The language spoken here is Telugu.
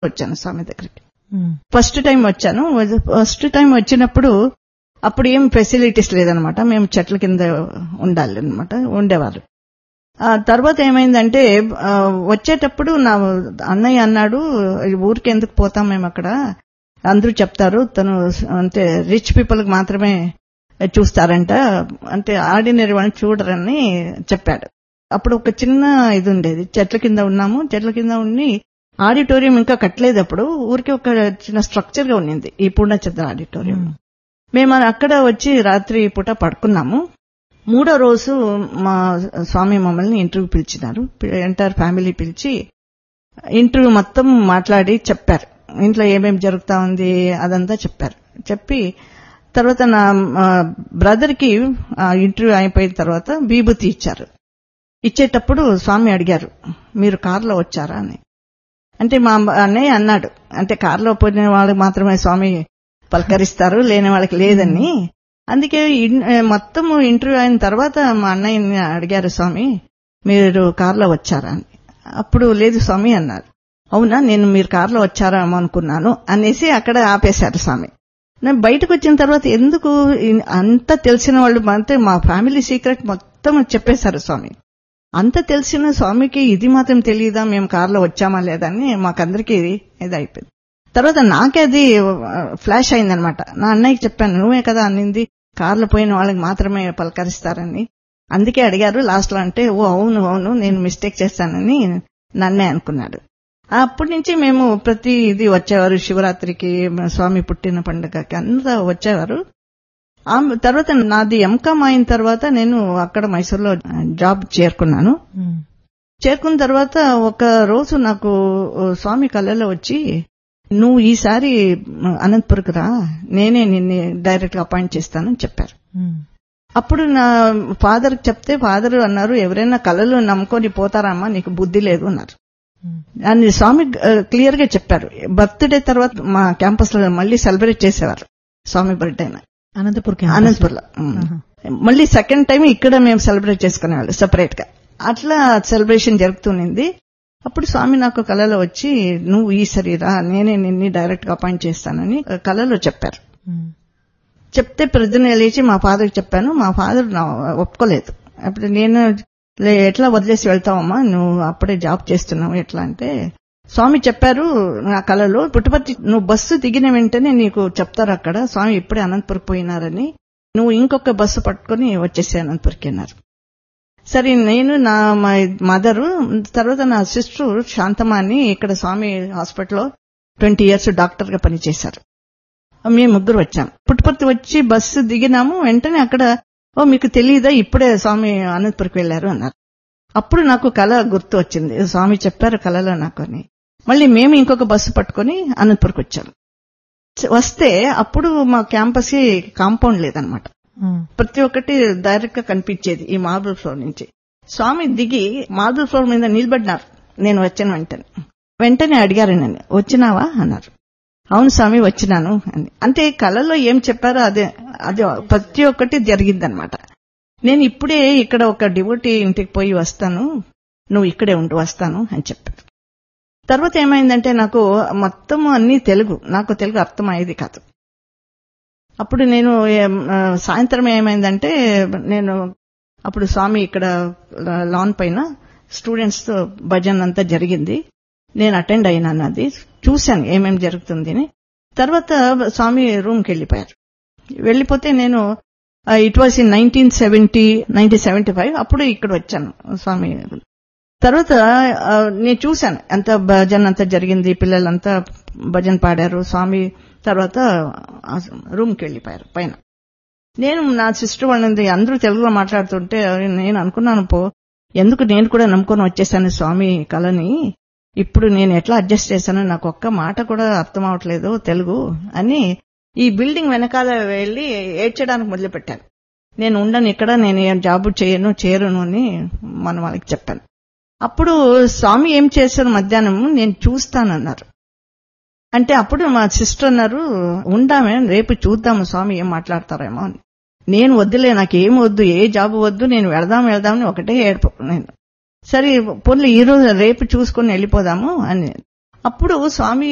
వచ్చాను స్వామి దగ్గరికి ఫస్ట్ టైం వచ్చాను ఫస్ట్ టైం వచ్చినప్పుడు అప్పుడు ఏం ఫెసిలిటీస్ లేదనమాట మేము చెట్ల కింద ఉండాలి అనమాట ఉండేవారు ఆ తర్వాత ఏమైందంటే ఆ, వచ్చేటప్పుడు నా అన్నయ్య అన్నాడు ఊరికి ఎందుకు పోతాం మేము అక్కడ అందరూ చెప్తారు తను అంటే రిచ్ పీపుల్ కి మాత్రమే చూస్తారంట అంటే ఆర్డినరీ వాళ్ళని చూడరని చెప్పాడు అప్పుడు ఒక చిన్న ఇది ఉండేది చెట్ల కింద ఉన్నాము చెట్ల కింద ఉండి ఆడిటోరియం ఇంకా కట్టలేదు అప్పుడు ఊరికి ఒక చిన్న స్ట్రక్చర్ గా ఉన్నింది ఈ పూర్ణచంద్ర ఆడిటోరియం మేము అక్కడ వచ్చి రాత్రి పూట పడుకున్నాము మూడో రోజు మా స్వామి మమ్మల్ని ఇంటర్వ్యూ పిలిచినారు ఎంటైర్ ఫ్యామిలీ పిలిచి ఇంటర్వ్యూ మొత్తం మాట్లాడి చెప్పారు ఇంట్లో ఏమేమి జరుగుతా ఉంది అదంతా చెప్పారు చెప్పి తర్వాత నా బ్రదర్ కి ఇంటర్వ్యూ అయిపోయిన తర్వాత విభూతి ఇచ్చారు ఇచ్చేటప్పుడు స్వామి అడిగారు మీరు కారులో వచ్చారా అని అంటే మా అన్నయ్య అన్నాడు అంటే కారులో పోయిన వాళ్ళకి మాత్రమే స్వామి పలకరిస్తారు లేని వాళ్ళకి లేదని అందుకే ఇన్- మొత్తం ఇంటర్వ్యూ అయిన తర్వాత మా అన్నయ్యని అడిగారు స్వామి మీరు కారులో వచ్చారా అని అప్పుడు లేదు స్వామి అన్నారు అవునా నేను మీరు కారులో వచ్చారేమో అనుకున్నాను అనేసి అక్కడ ఆపేశారు స్వామి నేను బయటకు వచ్చిన తర్వాత ఎందుకు ఇన్- అంత తెలిసిన వాళ్ళు అంటే మా ఫ్యామిలీ సీక్రెట్ మొత్తం చెప్పేశారు స్వామి అంత తెలిసిన స్వామికి ఇది మాత్రం తెలియదా మేము కారులో వచ్చామా లేదా అని మాకందరికి ఇది అయిపోయింది తర్వాత నాకే అది ఫ్లాష్ అయిందనమాట నా అన్నయ్యకి చెప్పాను నువ్వే కదా అన్నింది కార్లో పోయిన వాళ్ళకి మాత్రమే పలకరిస్తారని అందుకే అడిగారు లాస్ట్ లో అంటే ఓ అవును అవును నేను మిస్టేక్ చేస్తానని నన్నే అనుకున్నాడు అప్పటి నుంచి మేము ప్రతి ఇది వచ్చేవారు శివరాత్రికి స్వామి పుట్టిన పండుగకి అంతా వచ్చేవారు ఆ తర్వాత నాది ఎంకామ్ అయిన తర్వాత నేను అక్కడ మైసూర్లో జాబ్ చేరుకున్నాను చేరుకున్న తర్వాత ఒక రోజు నాకు స్వామి కళ్ళలో వచ్చి నువ్వు ఈసారి అనంతపురకు రా నేనే నిన్ను డైరెక్ట్ గా అపాయింట్ చేస్తానని చెప్పారు అప్పుడు నా ఫాదర్ చెప్తే ఫాదర్ అన్నారు ఎవరైనా కళలు నమ్ముకొని పోతారమ్మా నీకు బుద్ధి లేదు అన్నారు అని స్వామి క్లియర్ గా చెప్పారు బర్త్డే తర్వాత మా క్యాంపస్ లో మళ్ళీ సెలబ్రేట్ చేసేవారు స్వామి బర్త్డే అనంతపూర్ అనంతపురంలో మళ్ళీ సెకండ్ టైం ఇక్కడ మేము సెలబ్రేట్ చేసుకునేవాళ్ళు సెపరేట్ గా అట్లా సెలబ్రేషన్ జరుగుతునింది అప్పుడు స్వామి నాకు కళలో వచ్చి నువ్వు ఈ శరీరా నేనే నిన్ను డైరెక్ట్ గా అపాయింట్ చేస్తానని కళలో చెప్పారు చెప్తే ప్రొద్దున లేచి మా ఫాదర్ చెప్పాను మా ఫాదర్ ఒప్పుకోలేదు అప్పుడు నేను "లే, ఎట్లా వదిలేసి వెళ్తావమ్మా నువ్వు అప్పుడే జాబ్ చేస్తున్నావు ఎట్లా అంటే స్వామి చెప్పారు నా కళలో పుట్టుపర్తి నువ్వు బస్సు దిగిన వెంటనే నీకు చెప్తారు అక్కడ స్వామి ఇప్పుడే అనంతపురం పోయినారని నువ్వు ఇంకొక బస్సు పట్టుకుని వచ్చేసి అనంతపురికి అన్నారు సరే నేను నా మదరు తర్వాత నా సిస్టర్ శాంతమ్మ అని ఇక్కడ స్వామి హాస్పిటల్లో ట్వంటీ ఇయర్స్ డాక్టర్ గా పనిచేశారు మేము ముగ్గురు వచ్చాం పుట్టుపర్తి వచ్చి బస్సు దిగినాము వెంటనే అక్కడ ఓ మీకు తెలియదా ఇప్పుడే స్వామి అనంతపురికి వెళ్లారు అన్నారు అప్పుడు నాకు కళ గుర్తు వచ్చింది స్వామి చెప్పారు కళలో నాకు అని మళ్ళీ మేము ఇంకొక బస్సు పట్టుకుని అనంతపురికి వచ్చాం వస్తే అప్పుడు మా క్యాంపస్ కి కాంపౌండ్ లేదనమాట ప్రతి ఒక్కటి డైరెక్ట్ గా కనిపించేది ఈ మార్బుల్ ఫ్లోర్ నుంచి స్వామి దిగి మార్బుల్ ఫ్లోర్ మీద నిలబడినారు నేను వచ్చిన వెంటనే వెంటనే అడిగారు నన్ను వచ్చినావా అన్నారు అవును స్వామి వచ్చినాను అని అంటే కళలో ఏం చెప్పారో అదే అదే ప్రతి ఒక్కటి జరిగిందనమాట నేను ఇప్పుడే ఇక్కడ ఒక డివోటీ ఇంటికి పోయి వస్తాను నువ్వు ఇక్కడే ఉండి వస్తాను అని చెప్పారు తర్వాత ఏమైందంటే నాకు మొత్తం అన్ని తెలుగు నాకు తెలుగు అర్థమయ్యేది కాదు అప్పుడు నేను సాయంత్రం ఏమైందంటే నేను అప్పుడు స్వామి ఇక్కడ లాన్ పైన స్టూడెంట్స్ తో భజన్ అంతా జరిగింది నేను అటెండ్ అయినాను అది చూశాను ఏమేమి జరుగుతుంది తర్వాత స్వామి రూమ్కి వెళ్ళిపోయారు వెళ్ళిపోతే నేను it was in nineteen seventy nineteen seventy five అప్పుడు ఇక్కడ వచ్చాను స్వామి తర్వాత నేను చూశాను ఎంత భజన్ అంతా జరిగింది పిల్లలంతా భజన్ పాడారు స్వామి తర్వాత రూమ్కి వెళ్ళిపోయారు పైన నేను నా సిస్టర్ వాళ్ళని అందరూ తెలుగులో మాట్లాడుతుంటే నేను అనుకున్నాను పో ఎందుకు నేను కూడా నమ్ముకొని వచ్చేసాను స్వామి కళని ఇప్పుడు నేను ఎట్లా అడ్జస్ట్ చేశానో నాకు ఒక్క మాట కూడా అర్థం అవట్లేదు తెలుగు అని ఈ బిల్డింగ్ వెనకాల వెళ్లి ఏడ్చడానికి మొదలుపెట్టాను నేను ఉండను ఇక్కడ నేను ఏం జాబ్ చేయను చేరును అని మన వాళ్ళకి చెప్పాను అప్పుడు స్వామి ఏం చేశారు మధ్యాహ్నం నేను చూస్తానన్నారు అంటే అప్పుడు మా సిస్టర్ అన్నారు ఉండామే రేపు చూద్దాము స్వామి ఏం మాట్లాడతారేమో అని నేను వద్దులే నాకు ఏం వద్దు ఏ జాబ్ వద్దు నేను వెళదాం వెళదామని ఒకటే ఏడుపు నేను సరే పొన్లు ఈ రోజు రేపు చూసుకుని వెళ్ళిపోదాము అని అప్పుడు స్వామి